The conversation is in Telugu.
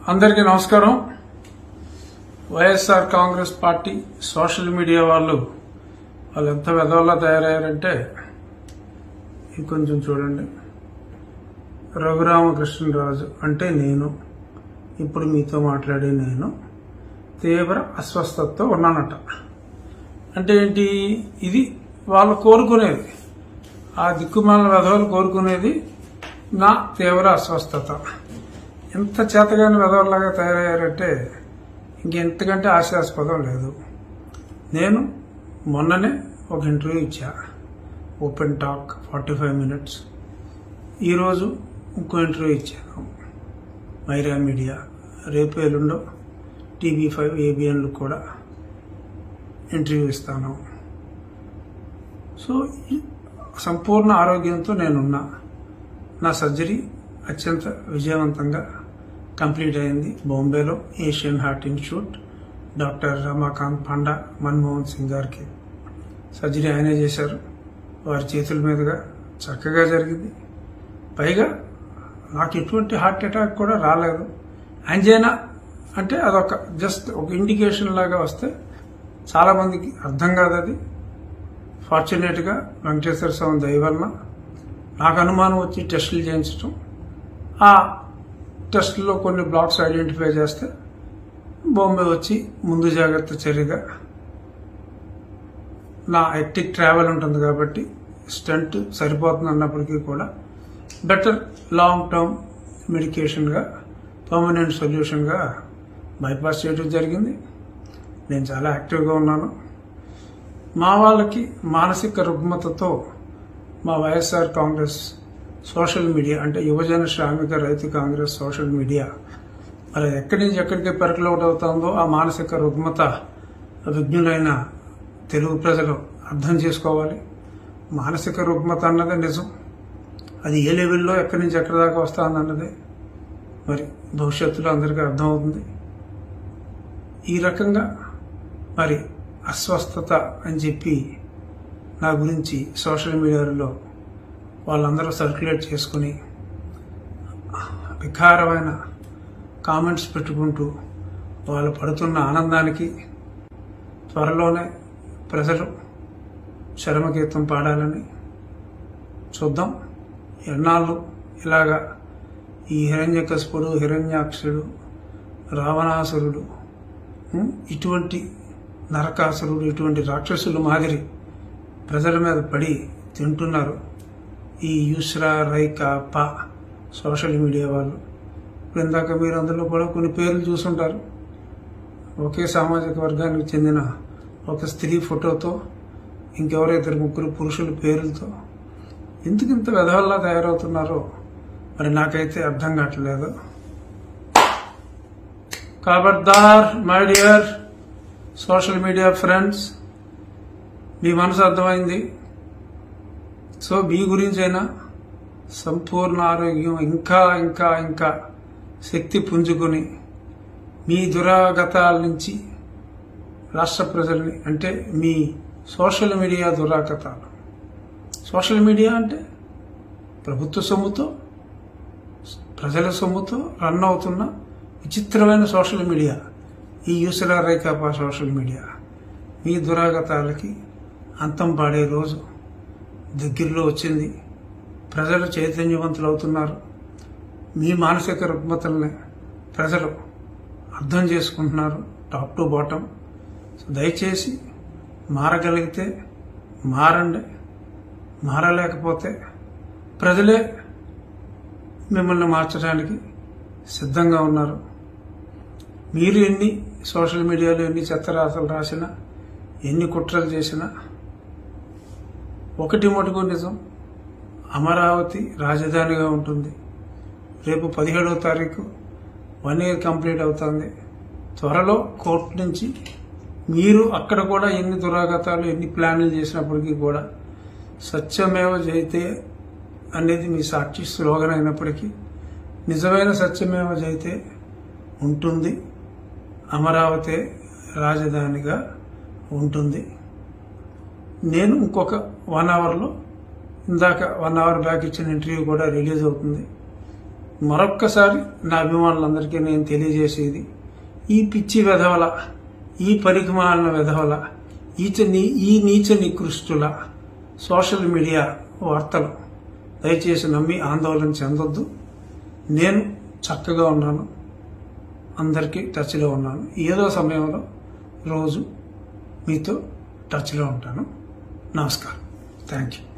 అందరికీ నమస్కారం YSR Congress party social media వాళ్ళు వాళ్ళు ఎంత వెధవల్లా తయారయ్యారంటే ఇది కొంచెం చూడండి రఘురామకృష్ణరాజు అంటే నేను ఇప్పుడు మీతో మాట్లాడే నేను తీవ్ర అస్వస్థతతో ఉన్నానట అంటే ఏంటి ఇది వాళ్ళు కోరుకునేది ఆ దిక్కుమాల వెధవలు కోరుకునేది నా తీవ్ర అస్వస్థత ఎంత చేతగాని వెధవల్లాగా తయారయ్యారంటే ఇంకెంతకంటే ఆశాస్పదం లేదు నేను మొన్ననే ఒక ఇంటర్వ్యూ ఇచ్చా open talk forty five minutes ఈరోజు ఇంకో ఇంటర్వ్యూ ఇచ్చాను మైరా మీడియా రేపు ఎల్లుండో టీవీ ఫైవ్ ఏబిఎన్లు కూడా ఇంటర్వ్యూ ఇస్తాను సో ఈ సంపూర్ణ ఆరోగ్యంతో నేనున్నా నా సర్జరీ అత్యంత విజయవంతంగా కంప్లీట్ అయింది బాంబేలో Asian heart institute doctor Ramakanth Panda Manmohan Singh గారికి సర్జరీ ఆయనే చేశారు వారి చేతుల మీదుగా చక్కగా జరిగింది పైగా నాకు ఎటువంటి హార్ట్ అటాక్ కూడా రాలేదు అంజైనా అంటే అదొక జస్ట్ ఒక ఇండికేషన్ లాగా వస్తే చాలా మందికి అర్థం కాదు అది ఫార్చునేట్గా వెంకటేశ్వర స్వామి దయ వలన నాకు అనుమానం వచ్చి టెస్టులు చేయించడం ఆ టెస్టుల్లో కొన్ని బ్లాక్స్ ఐడెంటిఫై చేస్తే బాంబే వచ్చి ముందు జాగ్రత్త చర్యగా నా ఎక్టిక్ ట్రావెల్ ఉంటుంది కాబట్టి స్టంట్ సరిపోతుంది అన్నప్పటికీ కూడా బెటర్ లాంగ్ టర్మ్ మెడికేషన్గా పర్మనెంట్ సొల్యూషన్గా బైపాస్ చేయడం జరిగింది నేను చాలా యాక్టివ్గా ఉన్నాను మా వాళ్ళకి మానసిక రుగ్మతతో మా వైఎస్ఆర్ కాంగ్రెస్ సోషల్ మీడియా అంటే యువజన శ్రామిక రైతు కాంగ్రెస్ సోషల్ మీడియా మరి ఎక్కడి నుంచి ఎక్కడికి పెరకలౌట్ అవుతుందో ఆ మానసిక రుగ్మత విజ్ఞులైన తెలుగు ప్రజలు అర్థం చేసుకోవాలి మానసిక రుగ్మత అన్నదే నిజం అది ఏ లెవెల్లో ఎక్కడి నుంచి ఎక్కడి దాకా వస్తుంది అన్నదే మరి భవిష్యత్తులో అందరికీ అర్థమవుతుంది ఈ రకంగా మరి అస్వస్థత అని చెప్పి నా గురించి సోషల్ మీడియాలో వాళ్ళందరూ సర్క్యులేట్ చేసుకుని వికారమైన కామెంట్స్ పెట్టుకుంటూ వాళ్ళు పడుతున్న ఆనందానికి త్వరలోనే ప్రజలు చరమగీతం పాడాలని చూద్దాం ఎన్నాళ్ళు ఇలాగా ఈ హిరణ్యకశపుడు హిరణ్యాక్షుడు రావణాసురుడు ఉం, ఇటువంటి నరకాసురుడు ఇటువంటి రాక్షసులు మాదిరి ప్రజల మీద పడి తింటున్నారు ఈ యూస్రా రైకా పా సోషల్ మీడియా వాళ్ళు ఇప్పుడు ఇందాక మీరు అందులో కూడా కొన్ని పేర్లు చూసుంటారు ఒకే సామాజిక వర్గానికి చెందిన ఒక స్త్రీ ఫోటోతో ఇంకెవరో ఇద్దరు ముగ్గురు పురుషుల పేర్లతో ఎందుకు ఇంత వెధవల్లా తయారవుతున్నారో మరి నాకైతే అర్థం కావట్లేదు ఖబర్దార్ my dear social media friends మీ మనసు అర్థమైంది సో మీ గురించైనా సంపూర్ణ ఆరోగ్యం ఇంకా ఇంకా ఇంకా శక్తి పుంజుకొని మీ దురాగతాల నుంచి రాష్ట్ర ప్రజల్ని అంటే మీ సోషల్ మీడియా దురాగతాలు సోషల్ మీడియా అంటే ప్రభుత్వ సొమ్ముతో ప్రజల సొమ్ముతో రన్ అవుతున్న విచిత్రమైన సోషల్ మీడియా ఈ యూసరా రేఖాపా సోషల్ మీడియా మీ దురాగతాలకి అంతం పాడే రోజు దగ్గరలో వచ్చింది ప్రజలు చైతన్యవంతులు అవుతున్నారు మీ మానసిక రుగ్మతల్ని ప్రజలు అర్థం చేసుకుంటున్నారు టాప్ టు బాటం సో దయచేసి మారగలిగితే మారండి మారలేకపోతే ప్రజలే మిమ్మల్ని మార్చడానికి సిద్ధంగా ఉన్నారు మీరు ఎన్ని సోషల్ మీడియాలో ఎన్ని చెత్త రాతలు రాసినా ఎన్ని కుట్రలు చేసినా ఒకటి మటుకు నిజం అమరావతి రాజధానిగా ఉంటుంది రేపు పదిహేడవ తారీఖు వన్ ఇయర్ కంప్లీట్ అవుతుంది త్వరలో కోర్టు నుంచి మీరు అక్కడ కూడా ఎన్ని దురాగతాలు ఎన్ని ప్లాన్లు చేసినప్పటికీ కూడా సత్యమేవ జయితే అనేది మీ సాక్షి స్లోగన్ అయినప్పటికీ నిజమైన సత్యమేవ జయితే ఉంటుంది అమరావతి రాజధానిగా ఉంటుంది నేను ఇంకొక వన్ అవర్లో ఇందాక వన్ అవర్ బ్యాక్ ఇచ్చిన ఇంటర్వ్యూ కూడా రిలీజ్ అవుతుంది మరొక్కసారి నా అభిమానులందరికీ నేను తెలియజేసేది ఈ పిచ్చి వెధవల ఈ పరిగమాలిన వెధవల ఈచ నీ- ఈ నీచ నికృష్టుల సోషల్ మీడియా వార్తలు దయచేసి నమ్మి ఆందోళన చెందొద్దు నేను చక్కగా ఉన్నాను అందరికీ టచ్లో ఉన్నాను ఏదో సమయంలో రోజు మీతో టచ్లో ఉంటాను నమస్కారం థ్యాంక్ యూ